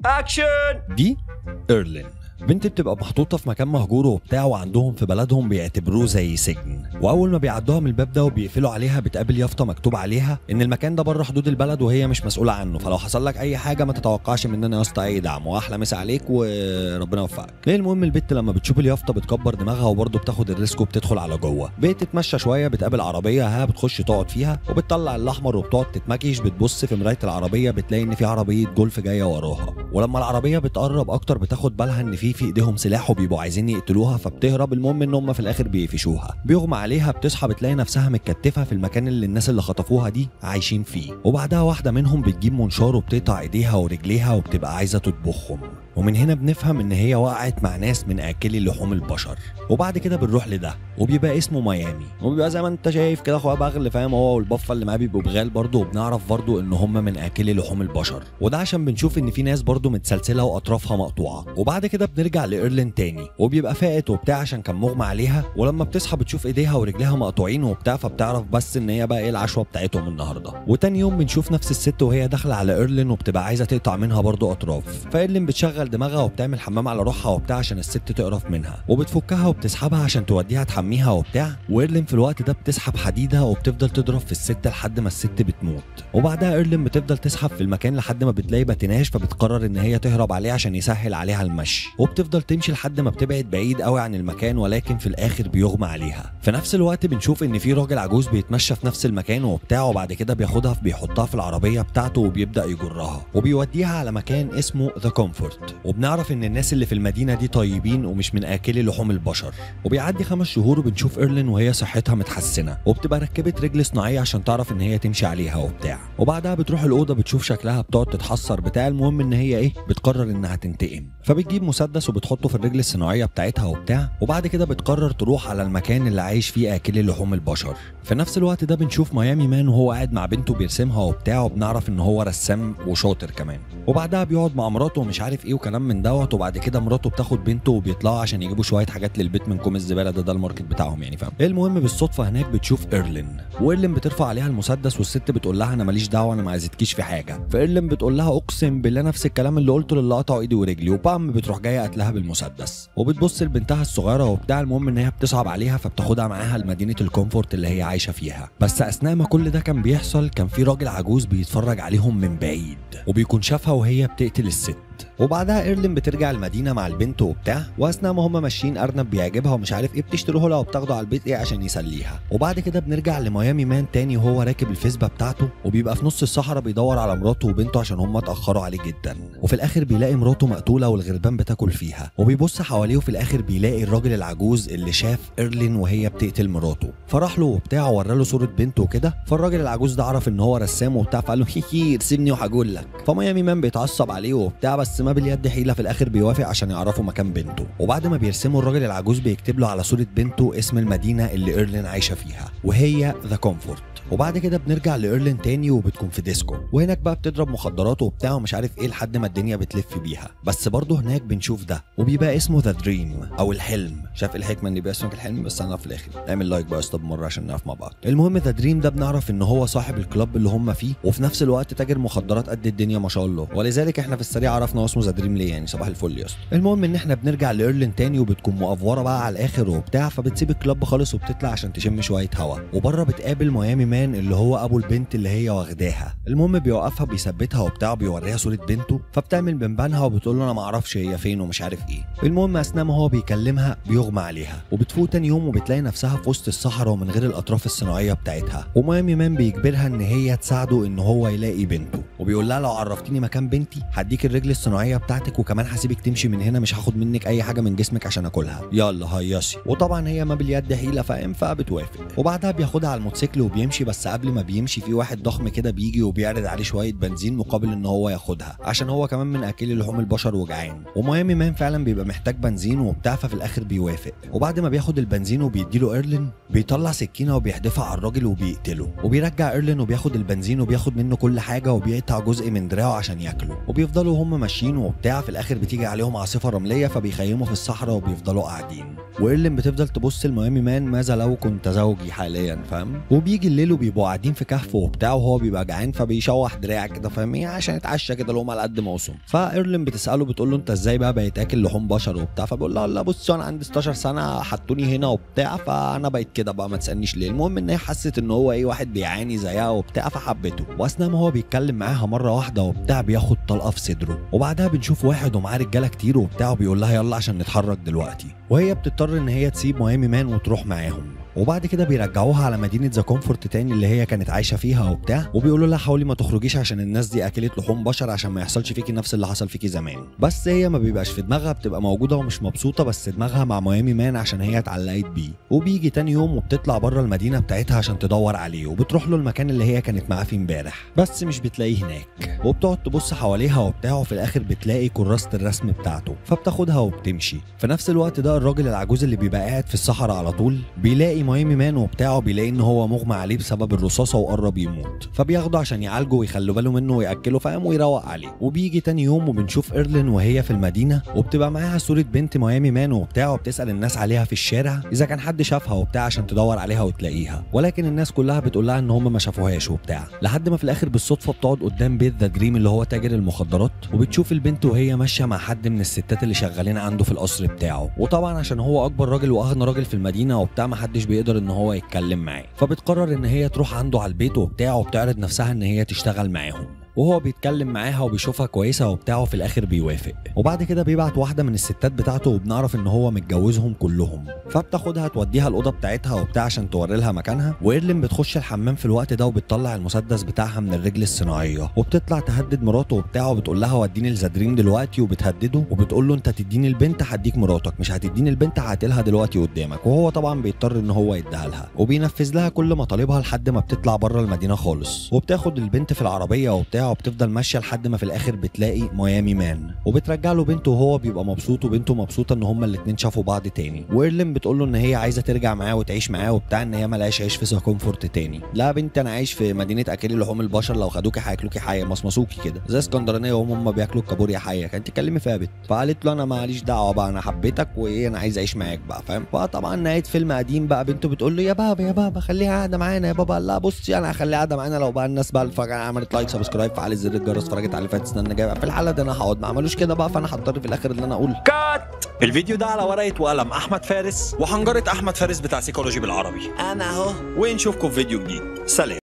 اكشن دي ايرلين بنت بتبقى محطوطة في مكان مهجور وبتاع وعندهم في بلدهم بيعتبروه زي سجن وأول ما بيعدوها من الباب ده وبيقفلوا عليها بتقابل يافطة مكتوب عليها إن المكان ده بره حدود البلد وهي مش مسؤولة عنه فلو حصل لك أي حاجة ما تتوقعش مننا يا اسطى أي دعم وأحلى مسا عليك وربنا يوفقك ليه المهم البت لما بتشوف اليافطة بتكبر دماغها وبرضه بتاخد الريسك وبتدخل على جوه بتتمشى شوية بتقابل عربية ها بتخش تقعد فيها وبتطلع الأحمر وبتقعد تتمكيش بتبص في مراية العربية بتلاقي إن في عربية جولف جاية وراها ولما العربية بتقرب أكتر بتاخد بالها إن في في إيديهم سلاح وبيبقوا عايزين يقتلوها فبتهرب المهم ان هم في الاخر بيقفشوها بيغمى عليها بتصحى بتلاقي نفسها متكتفه في المكان اللي الناس اللي خطفوها دي عايشين فيه وبعدها واحده منهم بتجيب منشار وبتقطع ايديها ورجليها وبتبقى عايزه تطبخهم ومن هنا بنفهم ان هي وقعت مع ناس من اكلي لحوم البشر وبعد كده بنروح لده وبيبقى اسمه ميامي وبيبقى زي ما انت شايف كده اخويا بغل فاهم هو والبفه اللي معاه بيبقوا بغال برضه وبنعرف برضه ان هم من اكلي لحوم البشر وده عشان بنشوف ان في ناس برضه متسلسله واطرافها مقطوعه وبعد كده بنرجع لايرلين تاني وبيبقى فاقت وبتاع عشان كان مغمى عليها ولما بتصحى بتشوف ايديها ورجليها مقطوعين وبتاع فبتعرف بس ان هي بقى ايه العشوه بتاعتهم النهارده وتاني يوم بنشوف نفس الست وهي داخله على ايرلين وبتبقى عايزه تقطع منها برضه اطراف فايرلين بتشغل دماغها وبتعمل حمام على روحها وبتاع عشان الست تقرف منها وبتفكها وبتسحبها عشان توديها تحميها وبتاع وايرلين في الوقت ده بتسحب حديده وبتفضل تضرب في الست لحد ما الست بتموت وبعدها ايرلين بتفضل تسحب في المكان لحد ما بتلاقي باتيناج فبتقرر ان هي تهرب عليه عشان يسهل عليها المشي وبتفضل تمشي لحد ما بتبعد بعيد قوي عن المكان ولكن في الاخر بيغمى عليها في نفس الوقت بنشوف ان في راجل عجوز بيتمشى في نفس المكان وبتاع وبعد كده بياخدها بيحطها في العربيه بتاعته وبيبدا يجرها وبيوديها على مكان اسمه ذا كومفورت وبنعرف ان الناس اللي في المدينه دي طيبين ومش من اكلي لحوم البشر وبيعدي خمس شهور وبنشوف ايرلين وهي صحتها متحسنه وبتبقى ركبت رجل صناعيه عشان تعرف ان هي تمشي عليها وبتاع وبعدها بتروح الاوضه بتشوف شكلها بتقعد تتحسر بتاع المهم ان هي ايه بتقرر انها تنتقم فبتجيب مسدس وبتحطه في الرجل الصناعيه بتاعتها وبتاع وبعد كده بتقرر تروح على المكان اللي عايش فيه اكلي لحوم البشر في نفس الوقت ده بنشوف ميامي مان وهو قاعد مع بنته بيرسمها وبتاع وبنعرف ان هو رسام وشاطر كمان وبعدها بيقعد مع مراته ومش عارف ايه وكلام من دوت وبعد كده مراته بتاخد بنته وبيطلعوا عشان يجيبوا شويه حاجات للبيت من كوم الزباله ده ده الماركت بتاعهم يعني فاهم المهم بالصدفه هناك بتشوف ايرلين وايرلين بترفع عليها المسدس والست بتقول لها انا ماليش دعوه انا ما عايزتكيش في حاجه فايرلين بتقول لها اقسم بالله نفس الكلام اللي قلته للي قطعوا ايدي ورجلي وبام بتروح جايه قتلها بالمسدس وبتبص لبنتها الصغيره وبتاع المهم ان هي بتصعب عليها فبتاخدها معاها لمدينه الكومفورت اللي هي عايشه فيها بس اثناء ما كل ده كان بيحصل كان في راجل عجوز بيتفرج عليهم من بعيد وبيكون شافها وهي بتقتل الست وبعدها ايرلين بترجع المدينه مع البنت وبتاع واثناء ما هم ماشيين ارنب بيعجبها ومش عارف ايه بتشتروه لها وبتاخده على البيت ايه عشان يسليها وبعد كده بنرجع لميامي مان تاني وهو راكب الفيسبا بتاعته وبيبقى في نص الصحراء بيدور على مراته وبنته عشان هم اتاخروا عليه جدا وفي الاخر بيلاقي مراته مقتوله والغربان بتاكل فيها وبيبص حواليه وفي الاخر بيلاقي الراجل العجوز اللي شاف ايرلين وهي بتقتل مراته فراح له وبتاع وورى له صوره بنته وكده فالراجل العجوز ده عرف ان هو رسام وبتاع فقال له هي ارسمني وهقول لك فميامي مان بيتعصب عليه وبتاع بس ما باليد حيله في الاخر بيوافق عشان يعرفوا مكان بنته وبعد ما بيرسموا الراجل العجوز بيكتب له على صوره بنته اسم المدينه اللي ايرلين عايشه فيها وهي ذا كومفورت وبعد كده بنرجع لايرلين تاني وبتكون في ديسكو وهناك بقى بتضرب مخدرات وبتاع ومش عارف ايه لحد ما الدنيا بتلف بيها بس برضه هناك بنشوف ده وبيبقى اسمه ذا دريم او الحلم شاف إيه الحكمه ان يبقى اسمك الحلم بس انا في الاخر اعمل لايك بقى استوب مره عشان نعرف مع بعض المهم ذا دريم ده بنعرف ان هو صاحب الكلاب اللي هم فيه وفي نفس الوقت تاجر مخدرات قد الدنيا ما شاء الله ولذلك احنا في السريع عرفنا هو اسمه ذا دريم ليه يعني صباح الفل يا اسطى المهم ان احنا بنرجع لايرلين تاني وبتكون مقفوره بقى على الاخر وبتاع فبتسيب الكلاب خالص وبتطلع عشان تشم شويه هوا وبره بتقابل ميامي مان اللي هو ابو البنت اللي هي واخداها المهم بيوقفها بيثبتها وبتاع بيوريها صوره بنته فبتعمل بنبانها وبتقول له انا ما اعرفش هي فين ومش عارف ايه المهم اثناء ما هو بيكلمها بيغمى عليها وبتفوق تاني يوم وبتلاقي نفسها في وسط الصحراء ومن غير الاطراف الصناعيه بتاعتها وميامي مان بيجبرها ان هي تساعده ان هو يلاقي بنته وبيقول لها لو عرفتيني مكان بنتي هديك الرجل الصناعيه بتاعتك وكمان هسيبك تمشي من هنا مش هاخد منك اي حاجه من جسمك عشان اكلها يلا هيصي وطبعا هي ما باليد حيله فاهم فبتوافق وبعدها بياخدها على الموتوسيكل وبيمشي بس قبل ما بيمشي في واحد ضخم كده بيجي وبيعرض عليه شويه بنزين مقابل ان هو ياخدها عشان هو كمان من اكل لحوم البشر وجعان وميامي مان فعلا بيبقى محتاج بنزين وبتاع ففي الاخر بيوافق وبعد ما بياخد البنزين وبيديله ايرلين بيطلع سكينه وبيحدفها على الراجل وبيقتله وبيرجع ايرلين وبياخد البنزين وبياخد منه كل حاجه وبيقطع جزء من دراعه عشان ياكله وبيفضلوا هم ماشيين وبتاع في الاخر بتيجي عليهم عاصفه رمليه فبيخيموا في الصحراء وبيفضلوا قاعدين وايرلين بتفضل تبص لميامي مان ماذا لو كنت زوجي حاليا فاهم وبيجي الليل وبيبقوا قاعدين في كهف وبتاع وهو بيبقى جعان فبيشوح دراع كده فاهم ايه عشان يتعشى كده لهم على قد ما وصل فايرلين بتساله بتقول له انت ازاي بقى بقيت اكل لحوم بشر وبتاع فبيقول لها لا بص انا عندي 16 سنه حطوني هنا وبتاع فانا بقيت كده بقى ما تسالنيش ليه المهم ان هي حست ان هو ايه واحد بيعاني زيها وبتاع فحبته واثناء ما هو بيتكلم معاها مره واحده وبتاع بياخد طلقه في صدره وبعدها بنشوف واحد ومعاه رجاله كتير وبتاع وبيقول لها يلا عشان نتحرك دلوقتي وهي بتضطر ان هي تسيب ميامي مان وتروح معاهم وبعد كده بيرجعوها على مدينه ذا كومفورت تاني اللي هي كانت عايشه فيها وبتاع وبيقولوا لها حاولي ما تخرجيش عشان الناس دي اكلت لحوم بشر عشان ما يحصلش فيكي نفس اللي حصل فيكي زمان بس هي ما بيبقاش في دماغها بتبقى موجوده ومش مبسوطه بس دماغها مع ميامي مان عشان هي اتعلقت بيه وبيجي تاني يوم وبتطلع بره المدينه بتاعتها عشان تدور عليه وبتروح له المكان اللي هي كانت معاه فيه امبارح بس مش بتلاقيه هناك وبتقعد تبص حواليها وبتاع وفي الاخر بتلاقي كراسه الرسم بتاعته فبتاخدها وبتمشي في نفس الوقت ده الراجل العجوز اللي بيبقى قاعد في الصحراء على طول بيلاقي ميامي مان وبتاع بتاعه بيلاقي ان هو مغمى عليه بسبب الرصاصه وقرب يموت فبياخده عشان يعالجه ويخلوا باله منه وياكله فاهم ويروق عليه وبيجي تاني يوم وبنشوف ايرلين وهي في المدينه وبتبقى معاها صوره بنت ميامي مان وبتاع وبتسال الناس عليها في الشارع اذا كان حد شافها وبتاع عشان تدور عليها وتلاقيها ولكن الناس كلها بتقول لها ان هم ما شافوهاش وبتاع لحد ما في الاخر بالصدفه بتقعد قدام بيت ذا دريم اللي هو تاجر المخدرات وبتشوف البنت وهي ماشيه مع حد من الستات اللي شغالين عنده في القصر بتاعه وطبعا عشان هو اكبر راجل واغنى راجل في المدينه وبتاع ما حدش بيقدر ان هو يتكلم معاه فبتقرر ان هي تروح عنده على البيت وبتاع وبتعرض نفسها ان هي تشتغل معاهم وهو بيتكلم معاها وبيشوفها كويسه وبتاع وفي الاخر بيوافق وبعد كده بيبعت واحده من الستات بتاعته وبنعرف ان هو متجوزهم كلهم فبتاخدها توديها الاوضه بتاعتها وبتاع عشان توري لها مكانها وايرلين بتخش الحمام في الوقت ده وبتطلع المسدس بتاعها من الرجل الصناعيه وبتطلع تهدد مراته وبتاع وبتقول لها وديني الزادرين دلوقتي وبتهدده وبتقول له انت تديني البنت هديك مراتك مش هتديني البنت هقتلها دلوقتي قدامك وهو طبعا بيضطر ان هو يديها لها وبينفذ لها كل مطالبها لحد ما بتطلع بره المدينه خالص وبتاخد البنت في العربيه وبتاع وبتفضل ماشيه لحد ما في الاخر بتلاقي ميامي مان وبترجع له بنته وهو بيبقى مبسوط وبنته مبسوطه ان هما الاتنين شافوا بعض تاني وايرلين بتقول له ان هي عايزه ترجع معاه وتعيش معاه وبتاع ان هي ملهاش عيش في كومفورت تاني لا يا بنتي انا عايش في مدينه اكلي لحوم البشر لو خدوكي هياكلوكي حيه مصمصوكي كده زي اسكندرانيه وهم هم بياكلوا الكابوريا حيه كانت تكلمي فيها بنت فقالت له انا ماليش دعوه بقى انا حبيتك وايه انا عايز اعيش معاك بقى فاهم فطبعا نهايه فيلم قديم بقى بنته بتقول له يا بابا يا بابا خليها قاعده معانا يا بابا لا بصي انا هخليها قاعده معانا لو بقى الناس بقى اللي عملت لايك سبسكرايب فعلت زر الجرس اتفرجت على اللي فات استنى جاي في الحلقه دي انا هقعد ما عملوش كده بقى فانا هضطر في الاخر ان انا اقول كات الفيديو ده على ورقه وقلم احمد فارس وحنجره احمد فارس بتاع سيكولوجي بالعربي انا اهو ونشوفكم في فيديو جديد سلام